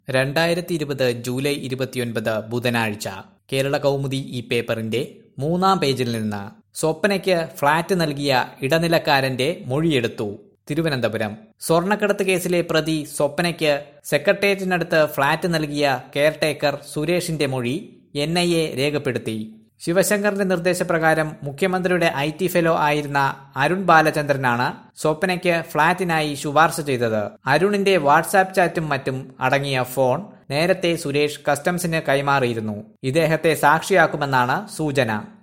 രണ്ടായിരത്തി ഇരുപത് ജൂലൈ ഇരുപത്തിയൊൻപത് ബുധനാഴ്ച കേരള കൗമുദി ഈ പേപ്പറിന്റെ മൂന്നാം പേജിൽ നിന്ന് സ്വപ്നയ്ക്ക് ഫ്ളാറ്റ് നൽകിയ ഇടനിലക്കാരന്റെ മൊഴിയെടുത്തു തിരുവനന്തപുരം സ്വർണ്ണക്കടത്ത് കേസിലെ പ്രതി സ്വപ്നയ്ക്ക് സെക്രട്ടേറിയറ്റിനടുത്ത് ഫ്ളാറ്റ് നൽകിയ കെയർടേക്കർ സുരേഷിന്റെ മൊഴി എൻ ഐ എ രേഖപ്പെടുത്തി ശിവശങ്കറിന്റെ നിർദ്ദേശപ്രകാരം മുഖ്യമന്ത്രിയുടെ ഐ ടി ഫെലോ ആയിരുന്ന അരുൺ ബാലചന്ദ്രനാണ് സ്വപ്നയ്ക്ക് ഫ്ളാറ്റിനായി ശുപാർശ ചെയ്തത് അരുണിന്റെ വാട്സാപ്പ് ചാറ്റും മറ്റും അടങ്ങിയ ഫോൺ നേരത്തെ സുരേഷ് കസ്റ്റംസിന് കൈമാറിയിരുന്നു ഇദ്ദേഹത്തെ സാക്ഷിയാക്കുമെന്നാണ് സൂചന